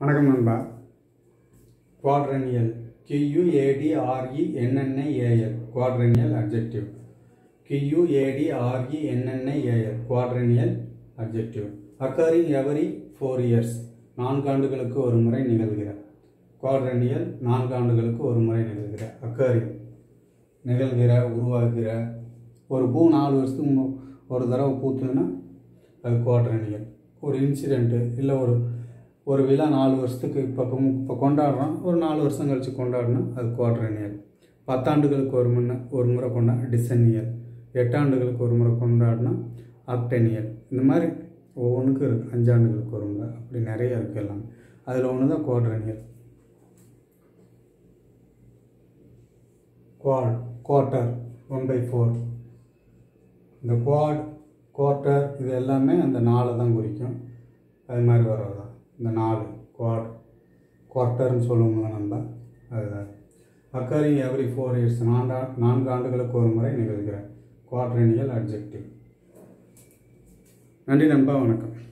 வணக்கம் நண்பா quadrennial QUADRENNIAL quadrennial objective QUADRENNIAL quadrennial objective occurring every four years நான்காண்டுகளுக்கு ஒரு முறை நிகழ்கிற குவாட்ரனியல் நான்காண்டுகளுக்கு ஒரு முறை நிகழ்கிற அக்கரிங் நிகழ்கிற உருவாகிற ஒரு பூ நாலு வருஷத்துக்கு மு- ஒரு தடவை பூத்துதுன்னா அது குவாட்ரனியல் ஒரு இன்சிடெண்ட்டு இல்லை ஒரு ஒரு விழா நாலு வருஷத்துக்கு இப்போ இப்போ கொண்டாடுறோம் ஒரு நாலு வருஷம் கழித்து கொண்டாடினா அது குவாட்ரனியல் பத்தாண்டுகளுக்கு ஒரு முன்ன ஒரு முறை கொண்டா டிசனியல் எட்டாண்டுகளுக்கு ஒரு முறை கொண்டாடினா ஆக்டனியல் இந்த மாதிரி ஒவ்வொன்றுக்கும் இருக்குது அஞ்சாண்டுகளுக்கு ஒரு முறை அப்படி நிறைய இருக்குது எல்லாம் அதில் ஒன்று தான் quadrennial quad quarter one by four இந்த குவாட் குவார்ட்டர் இது எல்லாமே அந்த நாலை தான் குறிக்கும் அது மாதிரி வர்றதா இந்த நாலு குவாட் குவார்ட்டர்னு சொல்லுவோம்ல நம்ம அதுதான் அக்கரிங் எவ்ரி ஃபோர் இயர்ஸ் நான்கா நான்கு ஆண்டுகளுக்கு ஒரு முறை நிகழ்கிற குவாட்ரனியல் அட்ஜெக்டிவ் நன்றி நண்பா வணக்கம்